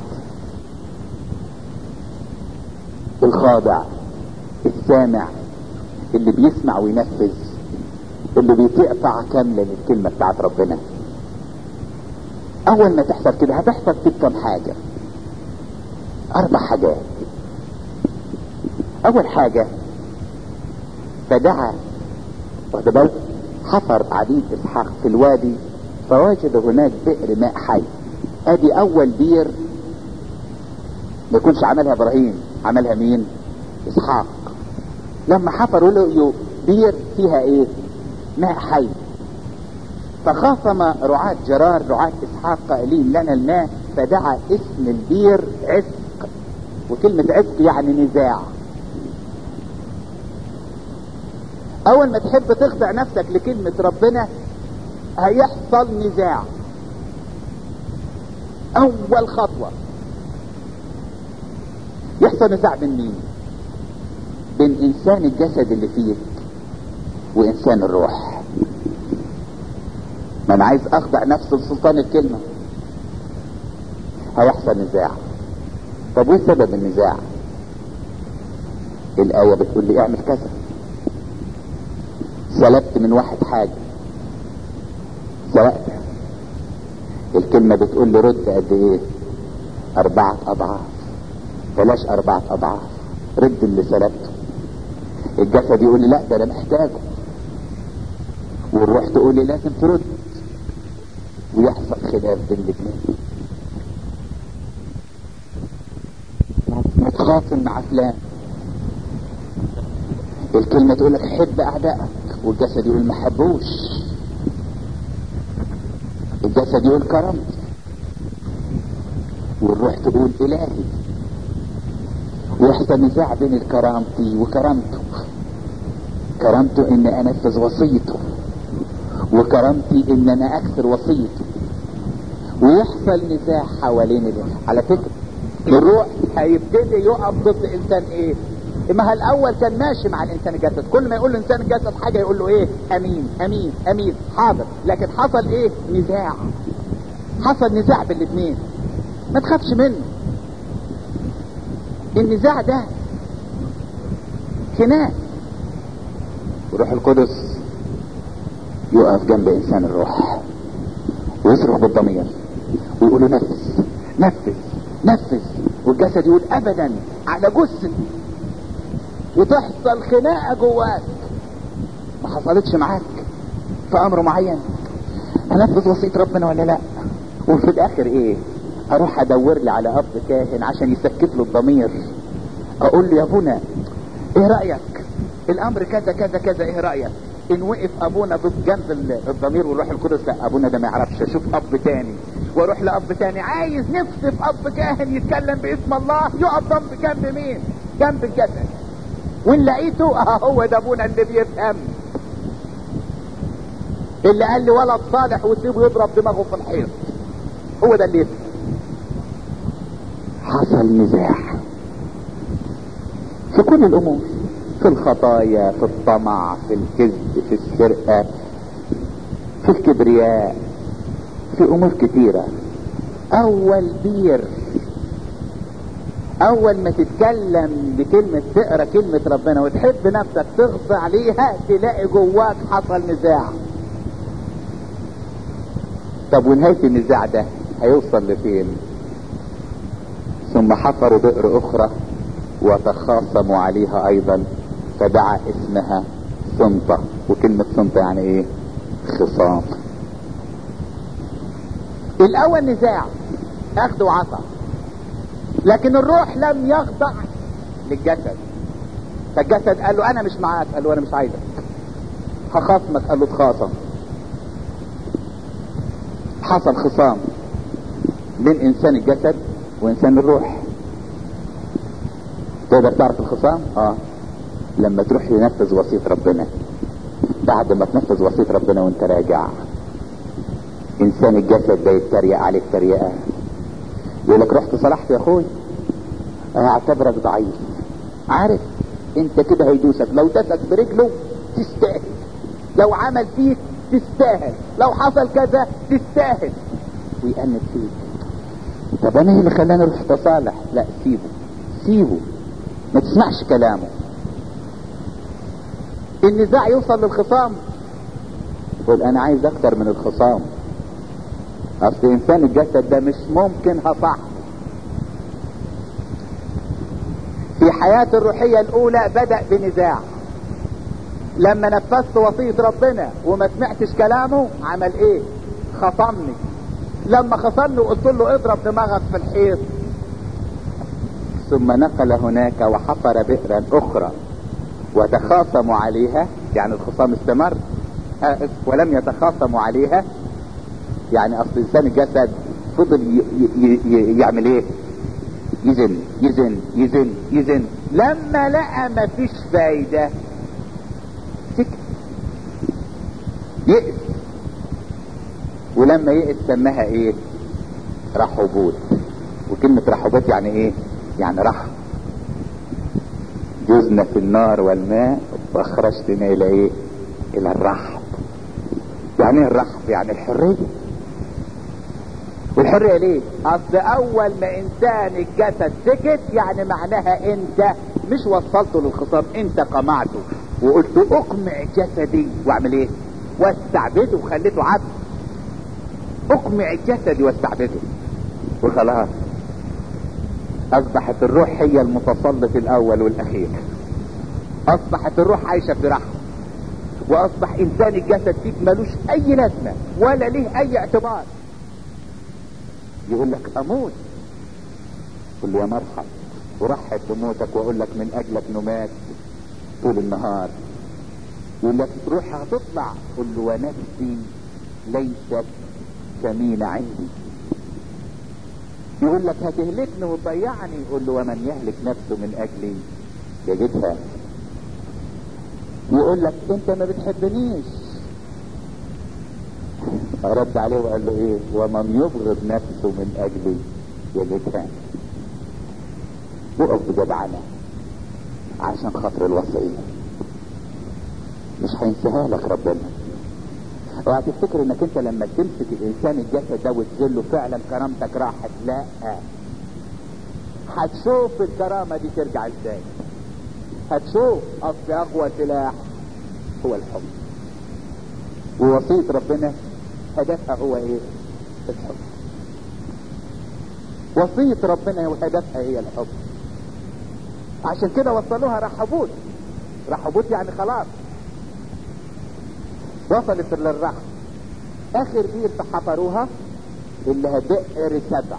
الخاضع السامع اللي بيسمع وينفذ اللي بيطيع طاعة كاملة للكلمة بتاعت ربنا اول ما تحصل كده هتحصل فيك كم حاجة اربع حاجات اول حاجة فدعا واخد بالك حفر عبيد اسحاق في الوادي فوجد هناك بئر ماء حي ادي اول بير ما يكونش عملها ابراهيم عملها مين اسحاق لما حفروا له بير فيها ايه ماء حي فخاصم رعاة جرار رعاة اسحاق قائلين لنا الماء فدعا اسم البير عسق وكلمة عسق يعني نزاع اول ما تحب تخضع نفسك لكلمة ربنا هيحصل نزاع اول خطوة يحصل نزاع بين مين بين انسان الجسد اللي فيك وانسان الروح ما انا عايز اخضع نفسي لسلطان الكلمة هيحصل نزاع طب وايه سبب النزاع الآية بتقول لي اعمل كذا سلبت من واحد حاجة سرقت الكلمة بتقول لي رد قد ايه اربعة اضعاف بلاش اربعة اضعاف رد اللي سلبته الجسد يقول لي لا ده انا محتاجه والروح تقول لي لازم ترد ويحصل خلاف بين الاثنين متخاصم مع فلان الكلمة تقول لك حب اعدائك والجسد يقول ما حبوش الجسد يقول كرمت والروح تقول الهي ويحصل نزاع بين الكرامتي وكرامته كرامته ان انفذ وصيته وكرامتي ان انا اكسر وصيته ويحصل نزاع حوالين ده على فكرة الروح هيبتدي يقف ضد انسان ايه ما الاول كان ماشي مع الانسان الجسد كل ما يقول له انسان الجسد حاجة يقول له ايه امين امين امين حاضر لكن حصل ايه نزاع حصل نزاع بالاثنين ما تخافش منه النزاع ده خناق وروح القدس يقف جنب انسان الروح ويصرخ بالضمير ويقول له نفذ نفذ نفذ والجسد يقول ابدا على جثة وتحصل خناقة جواك ما حصلتش معاك في امر معين انفذ وصية ربنا ولا لا وفي الاخر ايه اروح ادور لي على اب كاهن عشان يسكت له الضمير اقول له يا ابونا ايه رايك الامر كذا كذا كذا ايه رايك ان وقف ابونا ضد جنب الضمير والروح القدس لا ابونا ده ما يعرفش اشوف اب تاني واروح لاب تاني عايز نفسي في اب كاهن يتكلم باسم الله يقف جنب جنب مين جنب الجسد وان لقيته اه هو ده ابونا اللي بيفهم اللي قال لي ولد صالح وسيبه يضرب دماغه في الحيط هو ده اللي يفهم حصل نزاع في كل الامور في الخطايا في الطمع في الكذب في السرقة في الكبرياء في امور كتيرة اول بير اول ما تتكلم بكلمة تقرا كلمة ربنا وتحب نفسك تخضع ليها تلاقي جواك حصل نزاع طب ونهاية النزاع ده هيوصل لفين ثم حفروا بئر اخرى وتخاصموا عليها ايضا فدعا اسمها سنطة وكلمة سنطة يعني ايه خصام الاول نزاع اخذ وعطى لكن الروح لم يخضع للجسد فالجسد قال له انا مش معاك قال له انا مش عايزك هخاصمك قال له اتخاصم حصل خصام بين انسان الجسد وانسان الروح تقدر تعرف الخصام اه لما تروح ينفذ وصية ربنا بعد ما تنفذ وصية ربنا وانت راجع انسان الجسد ده يتريق عليك تريقة يقول لك رحت صلحت يا اخوي اعتبرك ضعيف عارف انت كده هيدوسك لو دسك برجله تستاهل لو عمل فيك تستاهل لو حصل كذا تستاهل ويأنب فيك طب انا ايه اللي خلاني اروح تصالح لا سيبه سيبه ما تسمعش كلامه النزاع يوصل للخصام يقول انا عايز اكتر من الخصام اصل انسان الجسد ده مش ممكن هصح في حياته الروحية الاولى بدأ بنزاع لما نفذت وصية ربنا وما سمعتش كلامه عمل ايه خصمني لما خصمني وقلت له اضرب دماغك في الحيط ثم نقل هناك وحفر بئرا اخرى وتخاصموا عليها يعني الخصام استمر ولم يتخاصموا عليها يعني اصل انسان الجسد فضل ي ي ي يعمل ايه يزن يزن يزن يزن لما لقى مفيش فايدة سكت يئس ولما يئس سماها ايه رحبوت وكلمة رحبوت يعني ايه يعني رحم جزنا في النار والماء واخرجتنا الى ايه الى الرحب يعني ايه الرحب يعني الحرية والحرية ليه اصل اول ما انسان الجسد سكت يعني معناها انت مش وصلته للخصام انت قمعته وقلت اقمع جسدي واعمل ايه واستعبده وخليته عبد اقمع جسدي واستعبده وخلاص اصبحت الروح هي المتسلط الاول والاخير اصبحت الروح عايشة في رحم واصبح انسان الجسد فيك ملوش اي لازمة ولا ليه اي اعتبار يقول لك اموت قل له يا مرحب ورحب بموتك واقول لك من اجلك نمات طول النهار يقول لك روحي هتطلع قل له ونفسي ليست ثمينة عندي يقول لك هتهلكني وتضيعني يقول له ومن يهلك نفسه من اجلي يجدها يقول لك انت ما بتحبنيش رد عليه وقال له ايه ومن يبغض نفسه من اجلي يجدها وقف بجدعنة عشان خاطر الوصية مش هينساها لك ربنا اوعى تفتكر انك انت لما تمسك الانسان الجسد ده وتذله فعلا كرامتك راحت لا هتشوف الكرامة دي ترجع ازاي هتشوف اصل اقوى سلاح هو الحب ووصية ربنا هدفها هو ايه الحب وصية ربنا وهدفها هي الحب عشان كده وصلوها رحبوت رحبوت يعني خلاص وصلت للرحم اخر بير فحفروها اللي هبئر سبع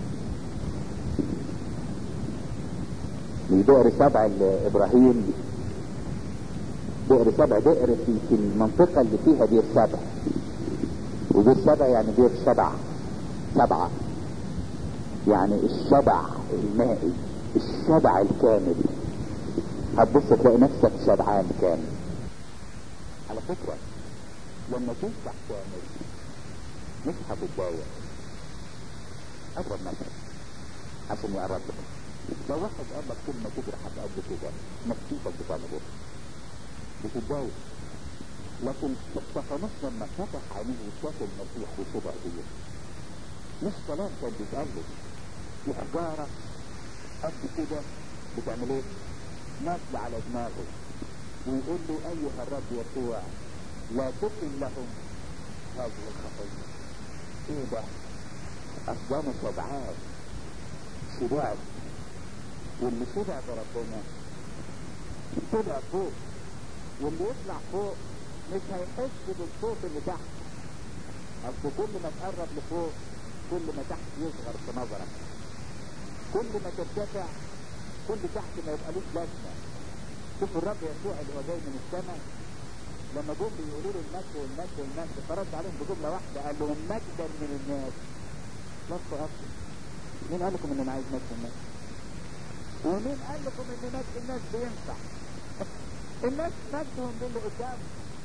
بئر سبع ابراهيم بئر سبع بئر في, في المنطقة اللي فيها بير سبع وبير سبع يعني بير سبع سبعة يعني الشبع المائي الشبع الكامل هتبص تلاقي نفسك شبعان كامل على فكرة لما تشبع كامل مش هتتضايق اضرب مثل عشان يقرب لك لو واحد قال لك كلمة تجرح قد كده نفسيتك بتعمل ايه؟ بتتضايق لكن استفانوس لما فتح عينيه وشاف المسيح وشبع بيه مش كلام كان بيتقال له وحجارة قد كده بتعمل ايه؟ نازلة على دماغه ويقول له ايها الرب يسوع لا تقل لهم هذه الخطية ايه ده؟ اصلا شبعان شبعت واللي شبع بربنا طلع فوق واللي يطلع فوق مش هيحس بالصوت اللي تحت اصل كل ما تقرب لفوق كل ما تحت يصغر في نظرك كل ما ترتفع كل تحت ما يبقالوش لازمه شوف الرب يسوع اللي هو جاي من السماء لما جم بيقولوا له المجد والمجد والمجد فرد عليهم بجمله واحده قال لهم مجدا من الناس لست اصلا مين قال لكم ان انا عايز مجد الناس ومين قال لكم ان مجد الناس بينفع الناس مجدهم من اللي قدام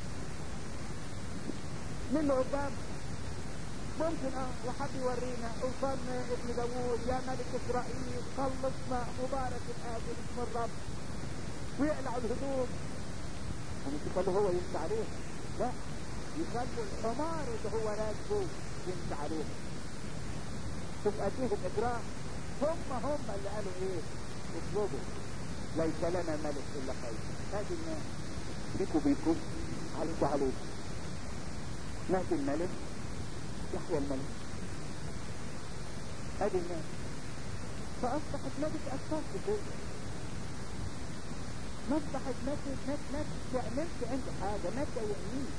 من اللي قدام ممكن اه وحد يورينا وصلنا ابن داوود يا ملك اسرائيل خلصنا مبارك الآتي باسم الرب ويقلعوا الهدوم يعني تخلوا هو يمشي عليه لا يخلوا الحمار اللي هو راكبه يمشي عليه شوف قد ايه الاجراء هم هم اللي قالوا ايه اطلبوا ليس لنا ملك الا خير هذه الناس بيكوا بيكوا عليكوا عليك مات الملك يحيى الملك هذه الناس فاصبحت ملك اساس بكل ما اصبحت ما ما ما تعملش انت حاجه ما تضايقنيش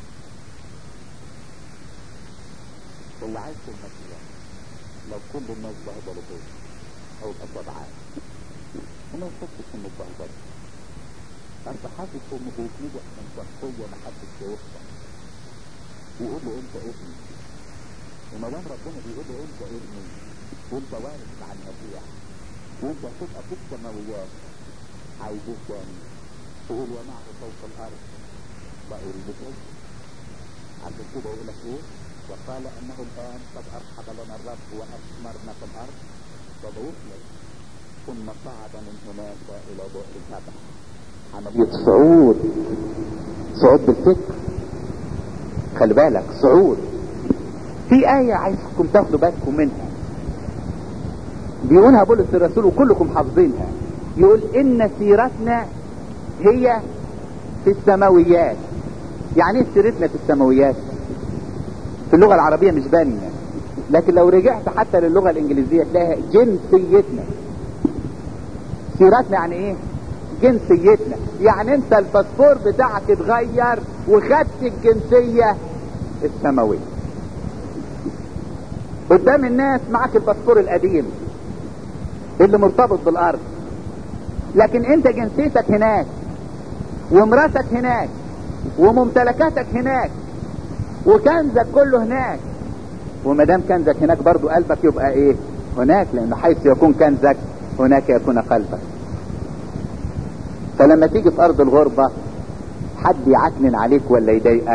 اللي عايز المسيح لو كل الناس بهدلوا فيه او يبقى شبعان وما يحسش انه بهدل انت حاسس انه بيتنجح من شخصيه ما حدش شايفها يقول له انت ابني وما دام ربنا بيقول له انت ابني وانت وارث مع المسيح وانت هتبقى في السماويات عايز ايه تاني تقول ومعه فوق الارض بقول بكل عشان كده يقول لك ايه وقال انه الان قد ارحب لنا الرب واثمرنا في الارض فضيفنا ثم صعد من هناك الى بئر سبع عملية صعود صعود بالفكر خلي بالك صعود في آية عايزكم تاخدوا بالكم منها بيقولها بولس الرسول وكلكم حافظينها يقول إن سيرتنا هي في السماويات يعني ايه سيرتنا في السماويات في اللغة العربية مش بانية لكن لو رجعت حتى للغة الإنجليزية تلاقيها جنسيتنا سيرتنا يعني ايه جنسيتنا يعني انت الباسبور بتاعك اتغير وخدت الجنسية السماوية قدام الناس معاك الباسبور القديم اللي مرتبط بالارض لكن انت جنسيتك هناك ومراتك هناك وممتلكاتك هناك وكنزك كله هناك وما دام كنزك هناك برضو قلبك يبقى ايه هناك لان حيث يكون كنزك هناك يكون قلبك فلما تيجي في ارض الغربة حد يعكنن عليك ولا يضايقك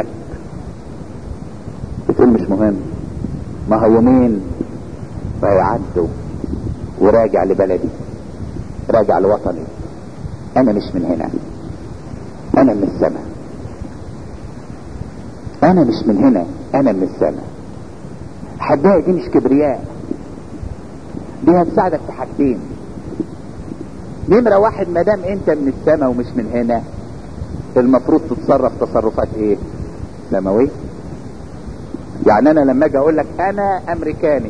بتقول مش مهم ما هو يومين فيعدوا وراجع لبلدي راجع لوطني انا مش من هنا انا من السماء انا مش من هنا انا من السماء حباية دي مش كبرياء دي هتساعدك في حاجتين نمرة واحد ما دام انت من السماء ومش من هنا المفروض تتصرف تصرفات ايه سماوية يعني انا لما اجي اقول لك انا امريكاني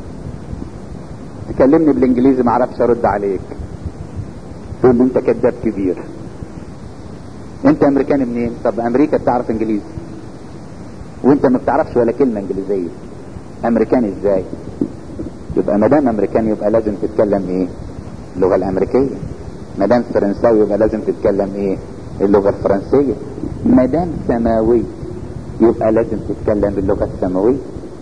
تكلمني بالانجليزي ما اعرفش ارد عليك تقول لي انت كذاب كبير انت امريكاني منين طب امريكا بتعرف انجليزي وانت ما بتعرفش ولا كلمه انجليزيه امريكاني ازاي يبقى ما دام امريكاني يبقى لازم تتكلم ايه اللغه الامريكيه ما دام فرنساوي يبقى لازم تتكلم ايه اللغه الفرنسيه ما دام سماوي يبقى لازم تتكلم باللغه السماويه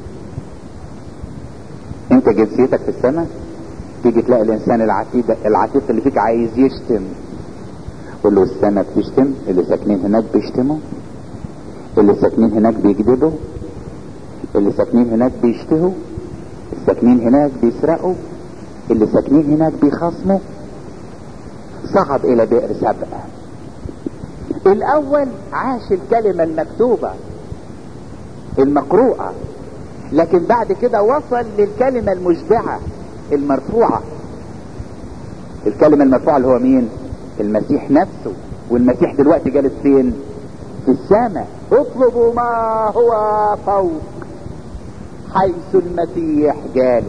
انت جنسيتك في السماء تيجي تلاقي الانسان العتيد العتيق اللي فيك عايز يشتم قول له السماء بتشتم اللي ساكنين هناك بيشتموا اللي ساكنين هناك بيكذبوا اللي ساكنين هناك بيشتهوا الساكنين هناك بيسرقوا اللي ساكنين هناك بيخاصموا صعد الى بئر سبأ الاول عاش الكلمة المكتوبة المقروءة لكن بعد كده وصل للكلمة المشبعة المرفوعة الكلمة المرفوعة اللي هو مين المسيح نفسه والمسيح دلوقتي جالس فين في السماء اطلبوا ما هو فوق حيث المسيح جالس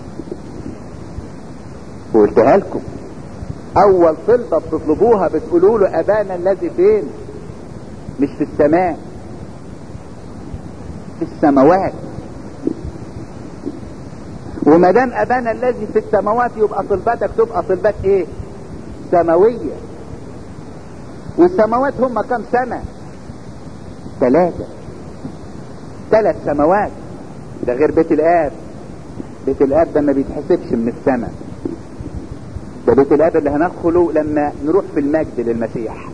وقلتها لكم اول طلبة بتطلبوها بتقولوا له ابانا الذي فين مش في السماء في السماوات وما دام ابانا الذي في السماوات يبقى طلبتك تبقى طلبات ايه سماوية والسماوات هم كم سنة ثلاثة ثلاث سماوات ده غير بيت الاب بيت الاب ده ما بيتحسبش من السماء ده بيت الاب اللي هندخله لما نروح في المجد للمسيح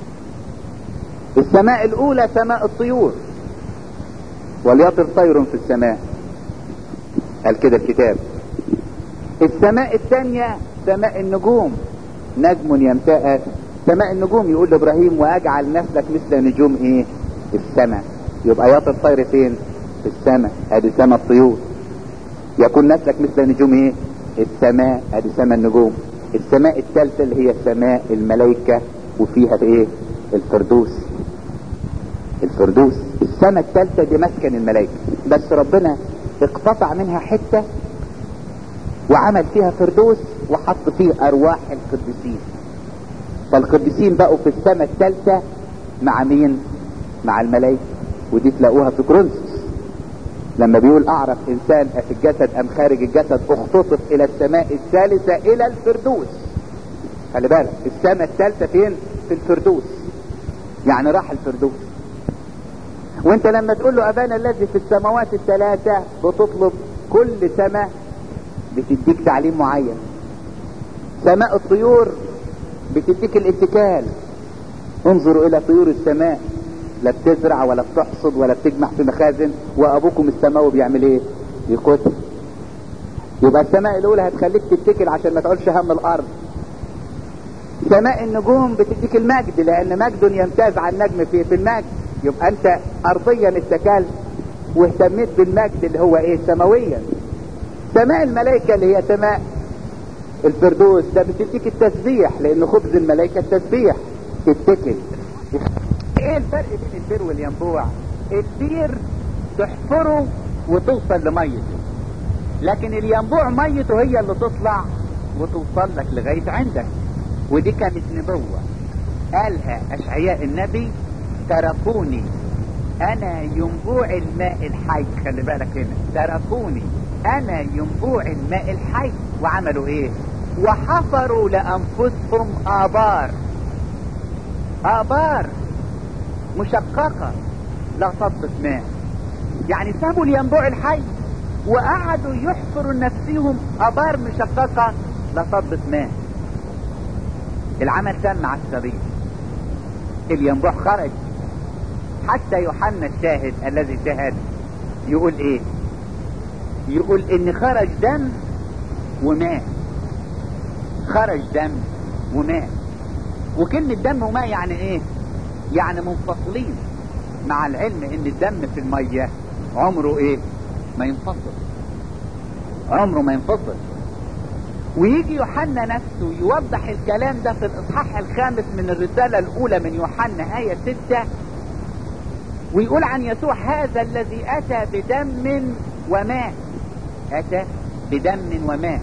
السماء الاولى سماء الطيور وليطر طير في السماء قال كده الكتاب السماء الثانية سماء النجوم نجم يمتاز سماء النجوم يقول لابراهيم واجعل نسلك مثل نجوم ايه السماء يبقى يطر الطير فين في السماء ادي سماء الطيور يكون نسلك مثل نجوم ايه السماء ادي سماء النجوم السماء الثالثة اللي هي سماء الملائكة وفيها ايه الفردوس الفردوس السماء الثالثة دي مسكن الملائكة بس ربنا اقتطع منها حتة وعمل فيها فردوس وحط فيه ارواح القديسين فالقديسين بقوا في السماء الثالثة مع مين مع الملائكة ودي تلاقوها في كورنثوس لما بيقول اعرف انسان في الجسد ام خارج الجسد اختطف الى السماء الثالثة الى الفردوس خلي بالك السماء الثالثة فين في الفردوس يعني راح الفردوس وانت لما تقول له ابانا الذي في السماوات الثلاثة بتطلب كل سماء بتديك تعليم معين سماء الطيور بتديك الاتكال انظروا الى طيور السماء لا بتزرع ولا بتحصد ولا بتجمع في مخازن وابوكم السماوي بيعمل ايه يقتل يبقى السماء الاولى هتخليك تتكل عشان ما تقولش هم الارض سماء النجوم بتديك المجد لان مجد يمتاز عن نجم في في المجد يبقى انت ارضيا اتكلت واهتميت بالمجد اللي هو ايه سماويا سماء الملائكة اللي هي سماء الفردوس ده بتديك التسبيح لان خبز الملائكة التسبيح تتكل ايه الفرق بين البير والينبوع البير تحفره وتوصل لميته لكن الينبوع ميته هي اللي تطلع وتوصل لك لغاية عندك ودي كانت نبوة قالها اشعياء النبي تركوني انا ينبوع الماء الحي خلي بالك هنا تركوني انا ينبوع الماء الحي وعملوا ايه وحفروا لانفسهم ابار ابار مشققة لا صدت ماء يعني سابوا الينبوع الحي وقعدوا يحفروا لنفسهم ابار مشققة لا صدت ماء العمل تم مع السبيل الينبوع خرج حتى يوحنا الشاهد الذي شهد يقول ايه يقول ان خرج دم وماء خرج دم وماء وكلمة دم وماء يعني ايه يعني منفصلين مع العلم ان الدم في المية عمره ايه ما ينفصل عمره ما ينفصل ويجي يوحنا نفسه يوضح الكلام ده في الاصحاح الخامس من الرسالة الاولى من يوحنا اية ستة ويقول عن يسوع هذا الذي اتى بدم وماء اتى بدم وماء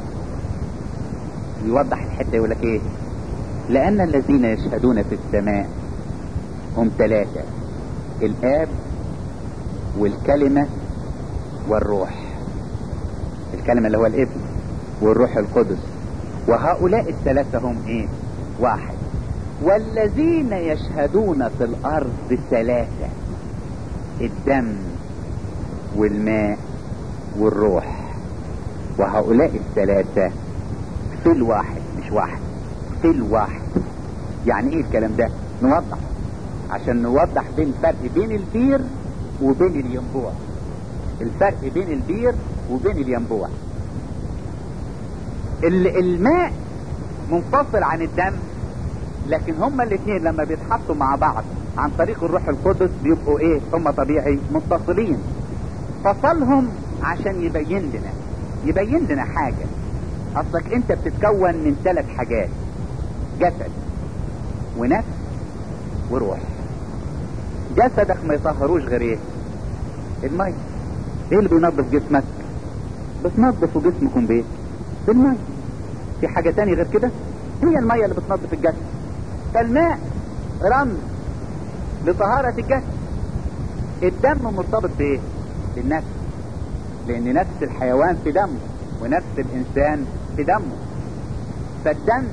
يوضح الحته يقول لك ايه لان الذين يشهدون في السماء هم ثلاثه الاب والكلمه والروح الكلمه اللي هو الابن والروح القدس وهؤلاء الثلاثه هم ايه واحد والذين يشهدون في الارض ثلاثه الدم والماء والروح وهؤلاء الثلاثة في الواحد مش واحد في الواحد يعني ايه الكلام ده نوضح عشان نوضح بين الفرق بين البير وبين الينبوع الفرق بين البير وبين الينبوع الماء منفصل عن الدم لكن هما الاثنين لما بيتحطوا مع بعض عن طريق الروح القدس بيبقوا ايه هما طبيعي متصلين فصلهم عشان يبين لنا يبين لنا حاجة اصلك انت بتتكون من ثلاث حاجات جسد ونفس وروح جسدك ما يطهروش غير ايه المية ايه اللي بينظف جسمك بتنظفوا جسمكم بايه بالمية في حاجة تانية غير كده هي المية اللي بتنظف الجسد فالماء رمز لطهارة الجسد الدم مرتبط بايه بالنفس لان نفس الحيوان في دمه ونفس الانسان في دمه فالدم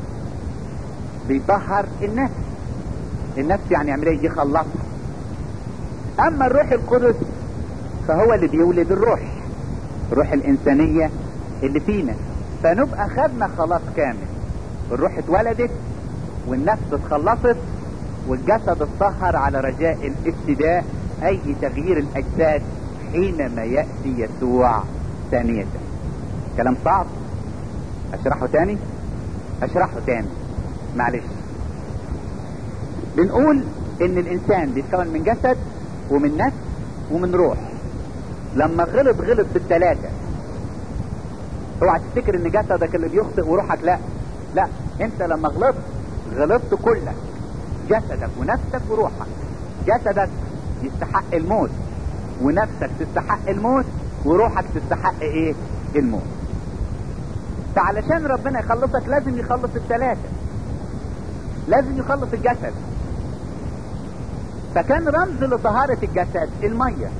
بيطهر النفس النفس يعني يعمل ايه يخلصها اما الروح القدس فهو اللي بيولد الروح الروح الانسانية اللي فينا فنبقى خدنا خلاص كامل الروح اتولدت والنفس اتخلصت والجسد اتطهر على رجاء الافتداء اي تغيير الاجساد حينما يأتي يسوع ثانية كلام صعب اشرحه تاني اشرحه تاني معلش بنقول ان الانسان بيتكون من جسد ومن نفس ومن روح لما غلط غلط بالثلاثة اوعى تفتكر ان جسدك اللي بيخطئ وروحك لا لا انت لما غلطت غلطت كلك جسدك ونفسك وروحك جسدك يستحق الموت ونفسك تستحق الموت وروحك تستحق ايه الموت فعلشان ربنا يخلصك لازم يخلص الثلاثة لازم يخلص الجسد فكان رمز لطهارة الجسد المية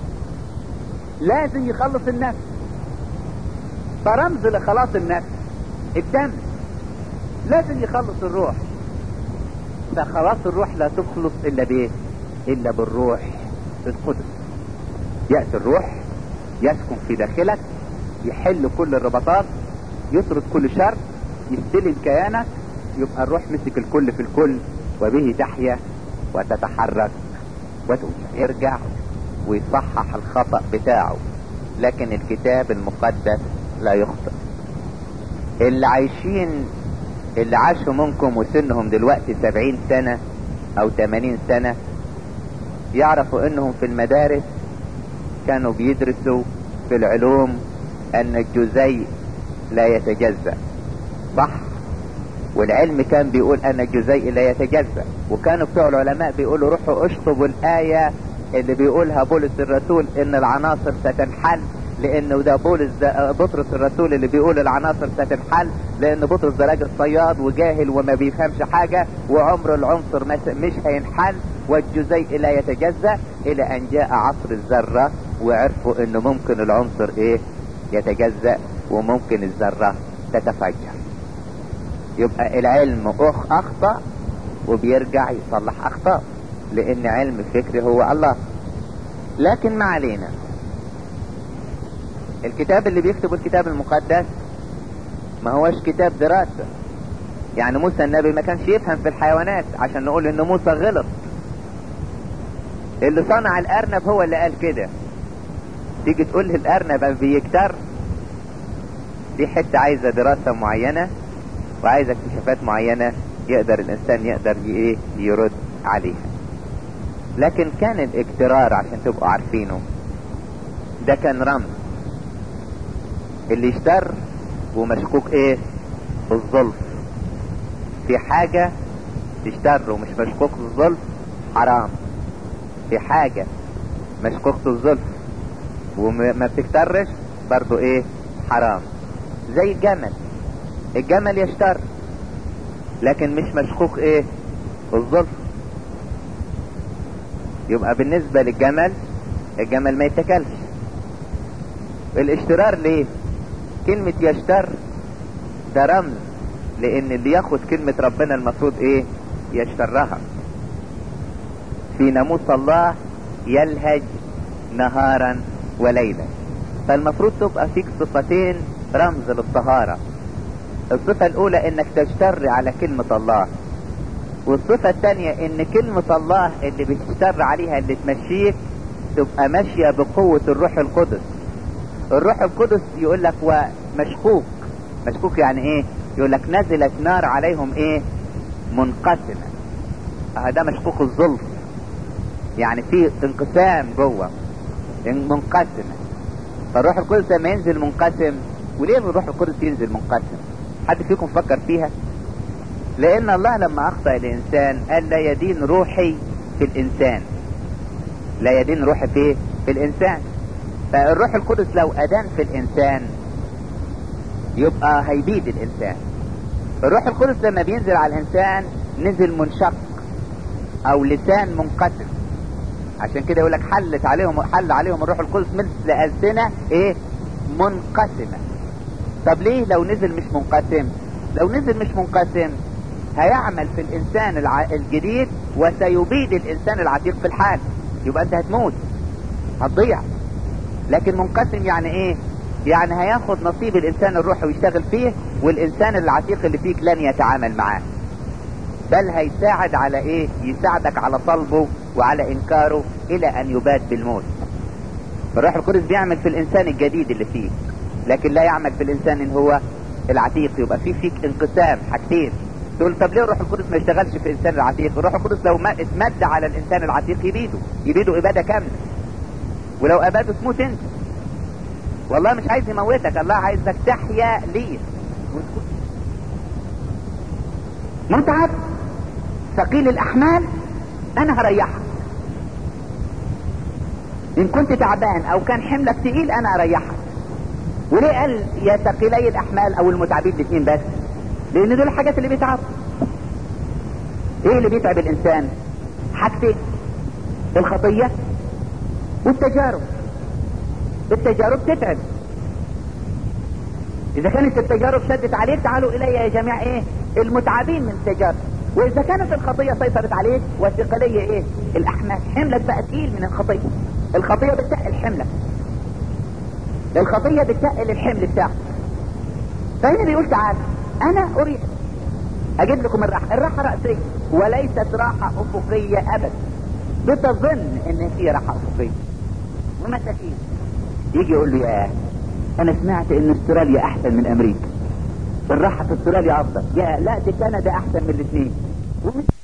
لازم يخلص النفس فرمز لخلاص النفس الدم لازم يخلص الروح فخلاص الروح لا تخلص الا بايه الا بالروح القدس يأتي الروح يسكن في داخلك يحل كل الرباطات يطرد كل شر يستلم كيانك يبقى الروح مسك الكل في الكل وبه تحيا وتتحرك وتوجد يرجع ويصحح الخطأ بتاعه لكن الكتاب المقدس لا يخطئ اللي عايشين اللي عاشوا منكم وسنهم دلوقتي سبعين سنة او تمانين سنة يعرفوا انهم في المدارس كانوا بيدرسوا في العلوم ان الجزيء لا يتجزأ صح والعلم كان بيقول ان الجزيء لا يتجزأ وكانوا بتوع العلماء بيقولوا روحوا اشطبوا الآية اللي بيقولها بولس الرسول ان العناصر ستنحل لانه ده بولس ده بطرس الرسول اللي بيقول العناصر ستنحل لان بطرس ده راجل صياد وجاهل وما بيفهمش حاجة وعمر العنصر مش هينحل والجزيء لا يتجزأ الى ان جاء عصر الذرة وعرفوا انه ممكن العنصر ايه يتجزأ وممكن الذرة تتفجر يبقى العلم اخ اخطأ وبيرجع يصلح اخطاء لان علم الفكر هو الله لكن ما علينا الكتاب اللي بيكتب الكتاب المقدس ما هوش كتاب دراسة يعني موسى النبي ما كانش يفهم في الحيوانات عشان نقول ان موسى غلط اللي صنع الارنب هو اللي قال كده تيجي تقول الارنب بيكتر دي حتة عايزة دراسة معينة وعايزة اكتشافات معينة يقدر الانسان يقدر ايه يرد عليها لكن كان الاكترار عشان تبقوا عارفينه ده كان رمز اللي اشتر ومشكوك ايه في الظلف في حاجة تشتر ومش مشكوك في الظلف حرام في حاجة مشكوك في الظلف وما بتكترش برضو ايه حرام زي الجمل الجمل يشتر لكن مش مشكوك ايه في الظلف يبقى بالنسبة للجمل الجمل ما يتكلش الاشترار ليه كلمة يشتر ده رمز لان اللي ياخد كلمة ربنا المفروض ايه يشترها في ناموس الله يلهج نهارا وليلا فالمفروض تبقى فيك صفتين رمز للطهارة الصفة الاولى انك تشتر على كلمة الله والصفة الثانية ان كلمة الله اللي بتشتر عليها اللي تمشيك تبقى ماشية بقوة الروح القدس الروح القدس يقول لك ومشكوك مشكوك يعني ايه يقول لك نزلت نار عليهم ايه منقسمة هذا مشكوك الظلف يعني في انقسام جوه منقسمة فالروح القدس لما ينزل منقسم وليه الروح القدس ينزل منقسم حد فيكم فكر فيها لان الله لما اخطأ الانسان قال لا يدين روحي في الانسان لا يدين روحي في في الانسان فالروح القدس لو ادان في الانسان يبقى هيبيد الانسان الروح القدس لما بينزل على الانسان نزل منشق او لسان منقسم عشان كده يقول لك حلت عليهم حل عليهم الروح القدس مثل ألسنة ايه منقسمة طب ليه لو نزل مش منقسم لو نزل مش منقسم هيعمل في الانسان الع... الجديد وسيبيد الانسان العتيق في الحال يبقى انت هتموت هتضيع لكن منقسم يعني ايه يعني هياخد نصيب الانسان الروحي ويشتغل فيه والانسان العتيق اللي فيك لن يتعامل معاه بل هيساعد على ايه يساعدك على طلبه وعلى انكاره الى ان يباد بالموت فالروح القدس بيعمل في الانسان الجديد اللي فيه لكن لا يعمل في الانسان ان هو العتيق يبقى في فيك انقسام حاجتين تقول طب ليه الروح القدس ما يشتغلش في الانسان العتيق الروح القدس لو ما اتمد على الانسان العتيق يبيده يبيده اباده كامله ولو اباده تموت انت والله مش عايز يموتك الله عايزك تحيا ليه متعب ثقيل الاحمال انا هريحك ان كنت تعبان او كان حملك تقيل انا اريحك وليه قال يا ثقيلي الاحمال او المتعبين الاثنين بس لان دول الحاجات اللي بيتعب ايه اللي بيتعب الانسان حاجتين الخطيه والتجارب التجارب تتعب اذا كانت التجارب شدت عليك تعالوا الي يا جميع ايه المتعبين من التجارب واذا كانت الخطيه سيطرت عليك والثقليه ايه الاحمال حملك بقى تقيل من الخطيه الخطيه بتقل حملك الخطيه بتقل الحمل بتاعك فهنا بيقول تعالى انا اريد اجيب لكم الراحه الراحه راسيه وليست راحه افقيه ابدا بتظن ان في راحه افقيه ومساكين يجي يقول له يا انا سمعت ان استراليا احسن من امريكا الراحه في استراليا افضل يا لا دي كندا احسن من الاثنين